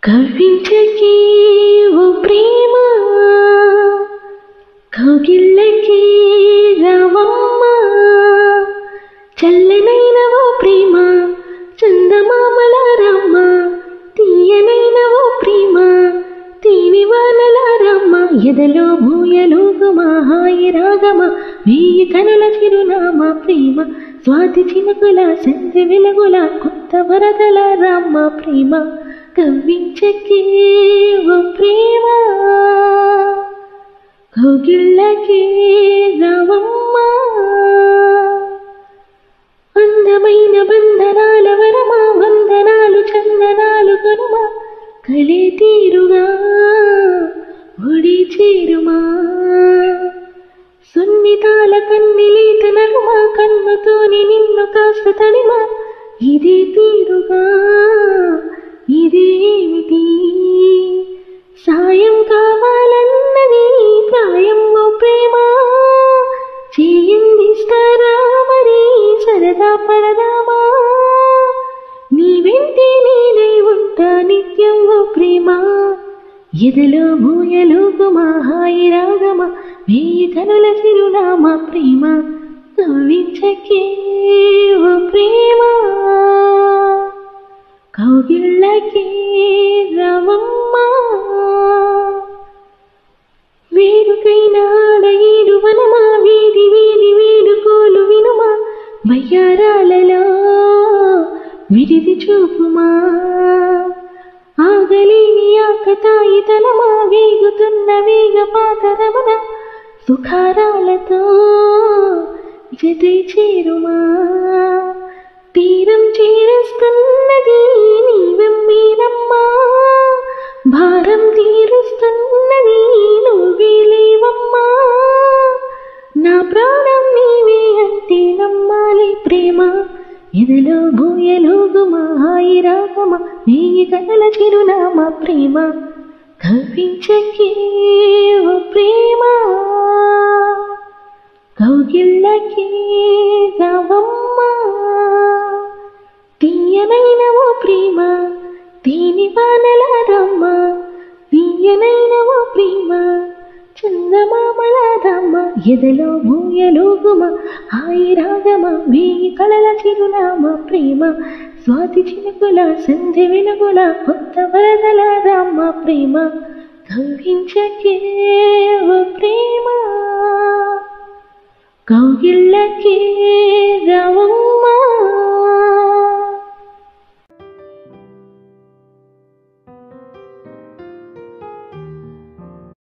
కవ్వించకి ఓ ప్రేమ కౌగిళ్ళకి రావమ్మ చల్లనైన ఓ ప్రేమ చందమామల రమ్మ తీయనైన ఓ ప్రేమ తీని వానల రమ్మ ఎదలో భూయలోకమా హాయి రాగమా వేయి కనుల చిరునామా ప్రేమ స్వాతి చినుకుల సంధి వెలుగుల కొత్త వరదల రామ్మ ప్రేమ కవ్వించకే ఓ ప్రేమ కౌగిళ్ళకే రావమ్మ అందమైన బంధనాల వరమా వందనాలు చందనాలు కనుమా కలే తీరుగా ఒడి చేరుమా సున్నితాల కన్నిలీత నరుమా కన్నుతోని నిన్ను కాస్త తడిమా ఇదే తీరుగా ఇదేమిటి సాయం కావాలన్నది ప్రాయం ఓ ప్రేమ చేయందిస్తారా మరి సరదా పడదామా నీ వెంటే నేనై ఉంటా నిత్యం ఓ ప్రేమ ఎదలో భూయలోకమా హాయి రాగమా వేయి కనుల చిరునామా ప్రేమ కవించకే ఓ ప్రేమ కౌగిళ్ళకే రవమ్మ వేడుకైన ఆడయేడు వనమా వీధి వీధి వేడుకోలు వినుమా వయ్యారాలలో విడిది చూపుమా ఆగలేని ఆకతాయి తనమా వేగుతున్న వేగ పాతరమన సుఖారాలతో జతై చేరుమా తీరం చేరుస్తున్నది నీవమ్మేనమ్మా భారం తీరుస్తున్నది నువ్వేలేవమ్మా నా ప్రాణం నీవే అంటే నమ్మాలి ప్రేమ ఎదలో భూయలోగుమా హాయి రాగమా వేయి కథల చిరునామా ప్రేమ కవించకే ఓ ప్రేమ కౌగిళ్ళకే రావమ్మ తీయనైన ఓ ప్రేమ తీని వానల రమ్మ తీయనైన ఓ ప్రేమ చందమామల రమ్మ ఎదలో భూయలోగుమ హాయి రాగమ వేయి కళల చిరునామ ప్రేమ స్వాతి చినుకుల సంధి వెలుగుల కొత్త వరదల రామ ప్రేమ కవించకే ఓ ప్రేమ కౌగిళ్ళకే